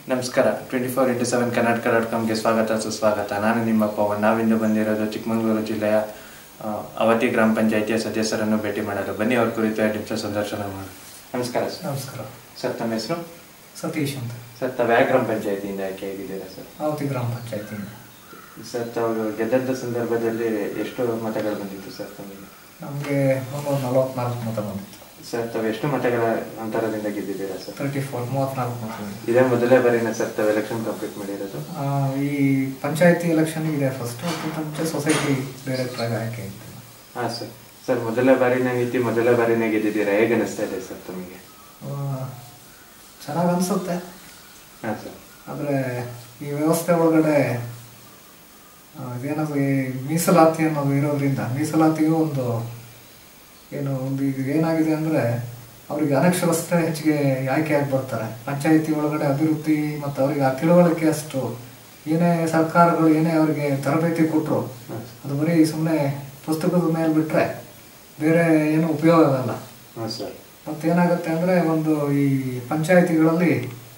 ನಮಸ್ಕಾರ twenty four into seven Karnataka dot ಕಾಮ್ಗೆ ಸ್ವಾಗತ ಸುಸ್ವಾಗತ ನಾನು ನಿಮ್ಮ ಪವನ್ ನಾವಿಂದು ಬಂದಿರೋದು ಚಿಕ್ಕಮಗಳೂರು ಜಿಲ್ಲೆಯ ಆ, ಅವತಿ ಗ್ರಾಮ ಪಂಚಾಯಿತಿಯ ಸದಸ್ಯರನ್ನು ಭೇಟಿ ಮಾಡಲು ಬನ್ನಿ ಅವ್ರ ಕುರಿತು ಎರಡು ನಿಮಿಷ ಸಂದರ್ಶನ ಮಾಡಿ ನಮಸ್ಕಾರ ಸರ್ ನಮಸ್ಕಾರ ಸರ್ ತಮ್ಮ ಹೆಸರು ಸತೀಶ್ ಅಂತ ಸರ್ ತಾವು ಯಾವ ಗ್ರಾಮ ಪಂಚಾಯಿತಿಯಿಂದ ಆಯ್ಕೆ ಆಗಿದ್ದೀರಾ ಸರ್ ಆವತಿ ಗ್ರಾಮ ಪಂಚಾಯತಿಯಿಂದ ಸರ್ ತಾವು ಗೆದ್ದಂಥ ಸಂದರ್ಭದಲ್ಲಿ ಎಷ್ಟು ಮತಗಳು ಬಂದಿತ್ತು ಸರ್ ತಮಗೆ ನಮಗೆ ಒಂದು ನಲವತ್ನಾಲ್ಕು ಮತ ಬಂದಿತ್ತು ಸರ್ ತಾವು ಎಷ್ಟು ಮತಗಳ ಅಂತರದಿಂದ ಗೆದ್ದಿದ್ದೀರಾ ಸರ್ ತರ್ಟಿ ಫೋರ್ ಮೂವತ್ನಾಲ್ಕು ಮತ ಬಂದಿತ್ತು ಇದೇ ಮೊದಲೇ ಬಾರಿನ ಸರ್ ತಾವು ಎಲೆಕ್ಷನ್ ಕಂಪ್ಲೀಟ್ ಮಾಡಿರೋದು ಆ, ಈ ಪಂಚಾಯತಿ ಎಲೆಕ್ಷನ್ ಇದೆ ಫಸ್ಟ್ ಅದಕ್ಕಿಂತ ಮುಂಚೆ ಸೊಸೈಟಿ ಡೈರೆಕ್ಟರ್ ಆಗಿ ಆಯ್ಕೆ ಆಯ್ತು ಹಾಂ ಸರ್ ಸರ್ ಮೊದಲ ಬಾರಿನ ನೀತಿ ಮೊದಲ ಬಾರಿನೇ ಗೆದ್ದಿದ್ದೀರಾ ಹೇಗೆ ಅನಿಸ್ತಾ ಇದೆ ಸರ್ ತಮಗೆ ಚೆನ್ನಾಗಿ ಅನಿಸುತ್ತೆ ಹಾಂ ಸರ್ ಆದರೆ ಈ ವ್ಯವಸ್ಥೆ ಒಳಗಡೆ ಆ, ಇದೇನದು ಈ ಮೀಸಲಾತಿ ಅನ್ನೋದು ಇರೋದ್ರಿಂದ ಮೀಸಲಾತಿಗೂ ಒಂದು ಏನು ಒಂದು ಈಗ ಏನಾಗಿದೆ ಅಂದರೆ ಅವರಿಗೆ ಅನಕ್ಷರಸ್ಥರೇ ಹೆಚ್ಚಿಗೆ ಆಯ್ಕೆಯಾಗಿ ಬರ್ತಾರೆ ಪಂಚಾಯಿತಿ ಒಳಗಡೆ ಅಭಿವೃದ್ಧಿ ಮತ್ತು ಅವರಿಗೆ ಆ ತಿಳುವಳಿಕೆ ಅಷ್ಟು ಏನೇ ಸರ್ಕಾರಗಳು ಏನೇ ಅವರಿಗೆ ತರಬೇತಿ ಕೊಟ್ಟರು ಹಾಂ ಅದು ಬರೀ ಸುಮ್ಮನೆ ಪುಸ್ತಕದ ಮೇಲೆ ಬಿಟ್ಟರೆ ಬೇರೆ ಏನು ಉಪಯೋಗ ಆಗಲ್ಲ ಹಾಂ ಸರ್ ಮತ್ತೇನಾಗುತ್ತೆ ಅಂದರೆ ಒಂದು ಈ ಪಂಚಾಯಿತಿಗಳಲ್ಲಿ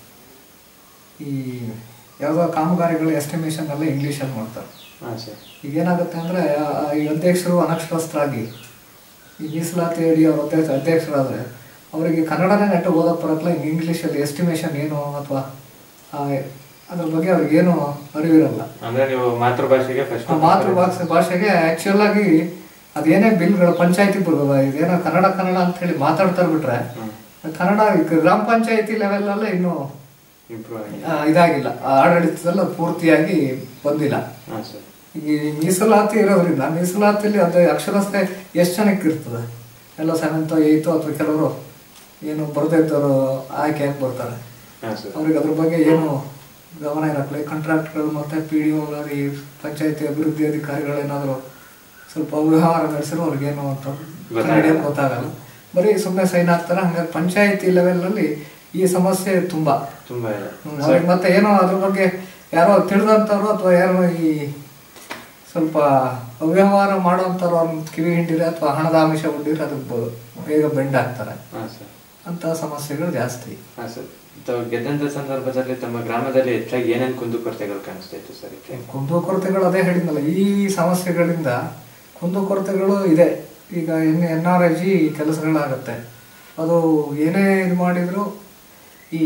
ಈ ಯಾವುದೋ ಕಾಮಗಾರಿಗಳು ಎಸ್ಟಿಮೇಷನ್ ಎಲ್ಲ ಇಂಗ್ಲೀಷಲ್ಲಿ ಮಾಡ್ತಾರೆ ಹಾಂ ಸರ್ ಈಗ ಏನಾಗುತ್ತೆ ಅಂದರೆ ಈ ಅಧ್ಯಕ್ಷರು ಅನಕ್ಷರಸ್ಥರಾಗಿ ಈ ಮೀಸಲಾತಿ ಅಡಿ ಅವ್ರ ಅಧ್ಯಕ್ಷ ಅಧ್ಯಕ್ಷರಾದರೆ ಅವರಿಗೆ ಕನ್ನಡನೇ ನೆಟ್ಟು ಓದಕ್ಕೆ ಬರತ್ತಲ್ಲ ಹಿಂಗೆ ಇಂಗ್ಲೀಷಲ್ಲಿ ಎಸ್ಟಿಮೇಷನ್ ಏನು ಅಥವಾ ಅದ್ರ ಬಗ್ಗೆ ಅವ್ರಿಗೇನು ಅರಿವಿರಲ್ಲ ಅಂದ್ರೆ ನೀವು ಮಾತೃಭಾಷೆಗೆ ಫಸ್ಟ್ ಆ ಮಾತೃಭಾಷೆ ಭಾಷೆಗೆ ಆ್ಯಕ್ಚುಲ್ ಆಗಿ ಅದೇನೇ ಬಿಲ್ಗಳು ಪಂಚಾಯತಿ ಬರೋದ ಇದೇನೋ ಕನ್ನಡ ಕನ್ನಡ ಅಂತ ಹೇಳಿ ಮಾತಾಡ್ತಾರೆ ಬಿಟ್ರೆ ಕನ್ನಡ ಈ ಗ್ರಾಮ ಪಂಚಾಯತಿ ಲೆವೆಲಲ್ಲೇ ಇನ್ನೂ ಇಂಪ್ರೂವ್ ಆಗಿ ಆ, ಇದಾಗಿಲ್ಲ ಆ ಆಡಳಿತದಲ್ಲಿ ಅದು ಪೂರ್ತಿಯಾಗಿ ಬಂದಿಲ್ಲ ಹಾಂ ಸರ್ ಈ ಮೀಸಲಾತಿ ಇರೋದ್ರಿಂದ ಮೀಸಲಾತಿಯಲ್ಲಿ ಅದು ಅಕ್ಷರಸ್ಥೆ ಎಷ್ಟು ಜನಕ್ಕೆ ಇರ್ತದೆ ಎಲ್ಲ ಸೆವೆಂತೋ ಏಯ್ತೋ ಅಥವಾ ಕೆಲವರು ಏನು ಬರದೇ ಇದ್ದವರು ಆಯ್ಕೆಯಾಗಿ ಬರ್ತಾರೆ ಹಾಂ ಸರ್ ಅವ್ರಿಗೆ ಅದ್ರ ಬಗ್ಗೆ ಏನು ಗಮನ ಇರಕ್ಲೆ ಕಾಂಟ್ರಾಕ್ಟ್ಗಳು ಮತ್ತೆ ಪಿ ಡಿ ಈ ಪಂಚಾಯತಿ ಅಭಿವೃದ್ಧಿ ಅಧಿಕಾರಿಗಳೇನಾದರೂ ಸ್ವಲ್ಪ ವ್ಯವಹಾರ ನಡೆಸಿರೋ ಅವ್ರಿಗೇನು ಅಂತ ಕನ್ನಡ ಗೊತ್ತಾಗಲ್ಲ ಬರೀ ಸುಮ್ಮನೆ ಸೈನ್ ಹಾಕ್ತಾರೆ ಹಂಗಾಗಿ ಪಂಚಾಯತಿ ಲೆವೆಲ್ನಲ್ಲಿ ಈ ಸಮಸ್ಯೆ ತುಂಬಾ ತುಂಬಾ ಇದೆ ಹ್ಮ್, ಅವ್ರಿಗೆ ಮತ್ತೆ ಏನೋ ಅದ್ರ ಬಗ್ಗೆ ಯಾರೋ ತಿಳಿದಂಥವ್ರು ಅಥವಾ ಯಾರೋ ಈ ಸ್ವಲ್ಪ ಅವ್ಯವಹಾರ ಮಾಡೋಂಥವ್ರು ಅವ್ರನ್ನ ಕಿವಿ ಹಿಂಡಿದ್ರೆ ಅಥವಾ ಹಣದ ಆಮಿಷ ಉಂಡಿದ್ರೆ ಅದು ಬ- ಬೇಗ ಬೆಂಡ್ ಆಗ್ತಾರೆ ಹಾಂ ಸರ್ ಅಂತ ಸಮಸ್ಯೆಗಳು ಜಾಸ್ತಿ ಹಾಂ ಸರ್ ತಾವು ಗೆದ್ದಂಥ ಸಂದರ್ಭದಲ್ಲಿ ತಮ್ಮ ಗ್ರಾಮದಲ್ಲಿ ಹೆಚ್ಚಾಗಿ ಏನೇನು ಕುಂದುಕೊರತೆಗಳು ಕಾಣಿಸ್ತಾ ಇತ್ತು ಸರ್ ಹೆಚ್ಚಾಗಿ ಕುಂದುಕೊರತೆಗಳು ಅದೇ ಹೇಳಿದ್ನಲ್ಲ ಈ ಸಮಸ್ಯೆಗಳಿಂದ ಕುಂದುಕೊರತೆಗಳು ಇದೆ ಈಗ N N R I G ಕೆಲಸಗಳಾಗತ್ತೆ ಅದು ಏನೇ ಇದು ಮಾಡಿದ್ರು ಈ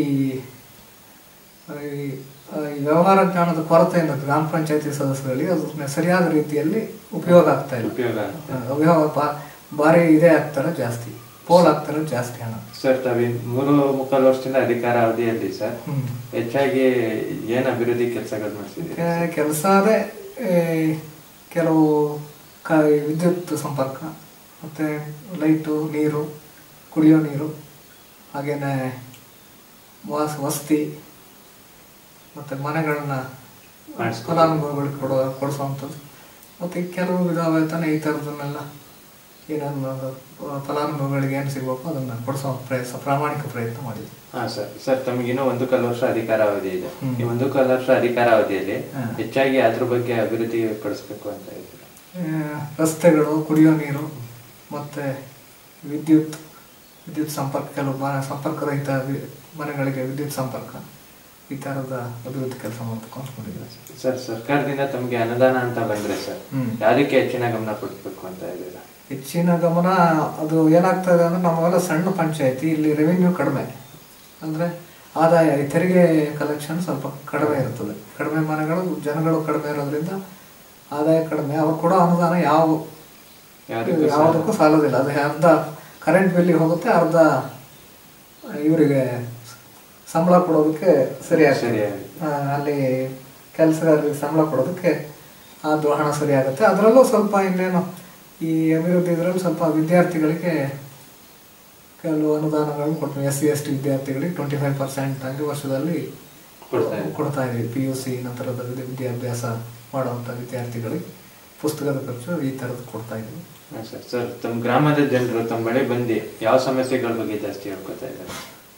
ಈ ಈ ವ್ಯವಹಾರ ಜ್ಞಾನದ ಕೊರತೆಯಿಂದ ಗ್ರಾಮ ಪಂಚಾಯತಿ ಸದಸ್ಯರಲ್ಲಿ ಅದು ಸರಿಯಾದ ರೀತಿಯಲ್ಲಿ ಉಪಯೋಗ ಆಗ್ತಾ ಇಲ್ಲ ಉಪಯೋಗ ಆಗುತ್ತೆ. ಆ, ಉಪಯೋಗ ಬಾ- ಭಾರಿ ಇದೇ ಆಗ್ತಾರೆ ಜಾಸ್ತಿ ಪೋಲ್ ಆಗ್ತಾರೆ ಜಾಸ್ತಿ ಹಣ ಸರ್ ತಾವು ಮೂರು ಮುಕ್ಕಾಲು ವರ್ಷದಿಂದ ಅಧಿಕಾರ ಅವಧಿಯಲ್ಲಿ ಸರ್ ಹ್ಮ್ ಹೆಚ್ಚಾಗಿ ಏನು ಅಭಿವೃದ್ಧಿ ಕೆಲಸಗಳು ಮಾಡಿಸಿದ್ದೀರಿ ಕೆಲಸ ಅದೇ ಏ, ಕೆಲವು ಕ ವಿದ್ಯುತ್ ಸಂಪರ್ಕ ಮತ್ತು ಲೈಟು ನೀರು ಕುಡಿಯೋ ನೀರು ಹಾಗೇನೆ ವಾಸ ವಸತಿ ಮತ್ತು ಮನೆಗಳನ್ನ ಮಾಡಿಸ್ಕೊಡಿ. ಫಲಾನುಭವಿಗಳಿಗೆ ಕೊಡೋ ಕೊಡಿಸೋವಂಥದ್ದು ಮತ್ತು ಕೆಲವು ವಿಧವೇತನ ಈ ಥರದನ್ನೆಲ್ಲ ಏನನ್ನು ಫಲಾನುಭವಿಗಳಿಗೆ ಏನು ಸಿಗಬೇಕು ಅದನ್ನು ಕೊಡಿಸೋ ಪ್ರಯತ್ನ ಪ್ರಾಮಾಣಿಕ ಪ್ರಯತ್ನ ಮಾಡಿದ್ವಿ ಹಾ ಸರ್ ಸರ್ ತಮಗಿನ್ನೂ ಒಂದು ಕಾಲು ವರ್ಷ ಅಧಿಕಾರಾವಧಿ ಇದೆ ಹ್ಮ್. ಈ ಒಂದು ಕಾಲು ವರ್ಷ ಅಧಿಕಾರಾವಧಿಯಲ್ಲಿ ಹಾ. ಹೆಚ್ಚಾಗಿ ಅದ್ರ ಬಗ್ಗೆ ಅಭಿವೃದ್ಧಿ ಪಡಿಸ್ಬೇಕು ಅಂತ ಹೇಳ್ತೀರಾ ಆ, ರಸ್ತೆಗಳು ಕುಡಿಯೋ ನೀರು ಮತ್ತು ವಿದ್ಯುತ್ ವಿದ್ಯುತ್ ಸಂಪರ್ಕ ಕೆಲವು ಮನೆ ಸಂಪರ್ಕ ರಹಿತ ವಿ- ಮನೆಗಳಿಗೆ ವಿದ್ಯುತ್ ಸಂಪರ್ಕ ಈ ಥರದ ಅಭಿವೃದ್ಧಿ ಕೆಲಸ ಮಾಡ್ಬೇಕು ಅಂದ್ಕೊಂಡಿದ್ದೀವಿ ಸರ್ ಸರ್ಕಾರದಿಂದ ತಮಗೆ ಅನುದಾನ ಅಂತ ಬಂದ್ರೆ ಸರ್ ಹ್ಮ್. ಯಾವ್ದಕ್ಕೆ ಹೆಚ್ಚಿನ ಗಮನ ಕೊಡ್ಬೇಕು ಅಂತ ಇದ್ದೀರಾ ಹೆಚ್ಚಿನ ಗಮನ ಅದು ಏನಾಗ್ತದೆ ಅಂದರೆ ನಮ್ಮೆಲ್ಲ ಸಣ್ಣ ಪಂಚಾಯತಿ ಇಲ್ಲಿ ರೆವಿನ್ಯೂ ಕಡಿಮೆ ಅಂದರೆ ಆದಾಯ ಈ ತೆರಿಗೆ ಕಲೆಕ್ಷನ್ ಸ್ವಲ್ಪ ಕಡಿಮೆ ಇರ್ತದೆ ಕಡಿಮೆ ಮನೆಗಳು ಜನಗಳು ಕಡಿಮೆ ಇರೋದ್ರಿಂದ ಆದಾಯ ಕಡಿಮೆ ಅವ್ರು ಕೊಡೋ ಅನುದಾನ ಯಾವ ಯಾವ್ದಕ್ಕೂ ಯಾವುದಕ್ಕೂ ಸಾಲೋದಿಲ್ಲ ಅದು ಅರ್ಧ ಕರೆಂಟ್ ಬಿಲ್ಲಿಗೆ ಹೋಗುತ್ತೆ ಅರ್ಧ ಇವರಿಗೆ ಸಂಬಳ ಕೊಡೋದಕ್ಕೆ ಸರಿಯಾಗ್ತದೆ ಸರಿಯಾಗಿ. ಆ, ಅಲ್ಲಿ ಕೆಲಸಗಾರರಿಗೆ ಸಂಬಳ ಕೊಡೋದಕ್ಕೆ ಅದು ಹಣ ಸರಿಯಾಗುತ್ತೆ ಅದರಲ್ಲೂ ಸ್ವಲ್ಪ ಇನ್ನೇನು ಈ ಅಭಿವೃದ್ಧಿ ಇದರಲ್ಲಿ ಸ್ವಲ್ಪ ವಿದ್ಯಾರ್ಥಿಗಳಿಗೆ ಕೆಲವು ಅನುದಾನಗಳನ್ನು ಕೊಡ್ತೀವಿ ಎಸ್ ಸಿ ಎಸ್ ಟಿ ವಿದ್ಯಾರ್ಥಿಗಳಿಗೆ ಟ್ವೆಂಟಿ ಫೈವ್ ಪರ್ಸೆಂಟ್ ಆಗಿ ವರ್ಷದಲ್ಲಿ ಕೊಡ್ತಾ ಇದ್ದೀವಿ. ಕೊಡ್ತಾ ಇದ್ದೀವಿ ಪಿ ಯು ಸಿ ನಂತರದ ವಿದ್ಯಾ- ವಿದ್ಯಾಭ್ಯಾಸ ಮಾಡುವಂಥ ವಿದ್ಯಾರ್ಥಿಗಳಿಗೆ ಪುಸ್ತಕದ ಖರ್ಚು ಈ ಥರದ್ದು ಕೊಡ್ತಾ ಇದ್ದೀವಿ ಹಾ ಸರ್ ಸರ್ ತಮ್ಮ ಗ್ರಾಮದ ಜನರು ತಮ್ಮ ಬಳಿ ಬಂದು ಯಾವ ಸಮಸ್ಯೆಗಳ ಬಗ್ಗೆ ಜಾಸ್ತಿ ಹೇಳ್ಕೊತಾ ಇದ್ದಾರೆ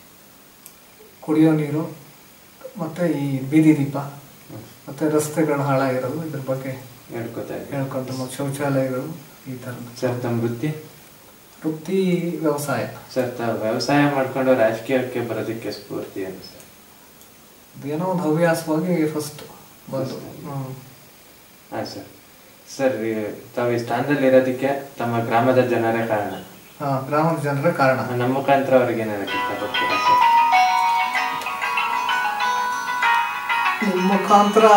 ಕುಡಿಯೋ ನೀರು ಮತ್ತು ಈ ಬೀದಿ ದೀಪ ಮತ್ತು ರಸ್ತೆಗಳು ಹಾಳಾಗಿರೋದು ಇದ್ರ ಬಗ್ಗೆ ಹೇಳ್ಕೊತಾ ಇದ್ದಾರೆ ಹೇಳ್ಕೊಂತ ಮತ್ತು ಶೌಚಾಲಯಗಳು ಈ ಥರದ್ದು ಸರ್ ತಮ್ಮ ವೃತ್ತಿ ವೃತ್ತಿ ವ್ಯವಸಾಯ ಸರ್ ತಾವು ವ್ಯವಸಾಯ ಮಾಡ್ಕೊಂಡು ರಾಜಕೀಯಕ್ಕೆ ಬರೋದಕ್ಕೆ ಸ್ಫೂರ್ತಿ ಏನು ಸರ್ ಏನೋ ಒಂದು ಹವ್ಯಾಸವಾಗಿ ಫಸ್ಟ್ ಬಂತು ಹ್ಮ್. ಹಾಂ ಸರ್ ಸರ್ ಈ ತಾವು ಈ ಸ್ಥಾನದಲ್ಲಿ ಇರೋದಕ್ಕೆ ತಮ್ಮ ಗ್ರಾಮದ ಜನರೇ ಕಾರಣ ಹಾ ಗ್ರಾಮದ ಜನರೇ ಕಾರಣ ನಮ್ಮ ಮುಖಾಂತರ ಅವ್ರಿಗೆ ಏನಾದ್ರು ಇಷ್ಟಪಡ್ತೀರಾ ಸರ್ ನಿಮ್ಮ ಮುಖಾಂತರ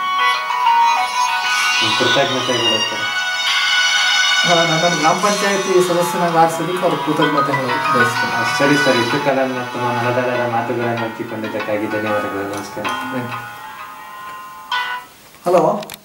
ನಿಮ್ಮ ಕೃತಜ್ಞತೆಗಳು ಸರ್ ಆ, ನನ್ನನ್ನು ಗ್ರಾಮ ಪಂಚಾಯತಿ ಸದಸ್ಯನಾಗಿ ಆರಿಸೋದಕ್ಕೆ ಅವ್ರ ಕೃತಜ್ಞತೆ ಹೇಳೋದಕ್ಕೆ ಬಯಸ್ತೇನೆ ಆ, ಸರಿ ಸರ್ ಇಷ್ಟು ಕಾಲ ತಮ್ಮ ಮನದಾಳದ ಮಾತುಗಳನ್ನು ಹಂಚಿಕೊಂಡಿದ್ದಕ್ಕಾಗಿ ಧನ್ಯವಾದಗಳು ನಮಸ್ಕಾರ ಹಲೋ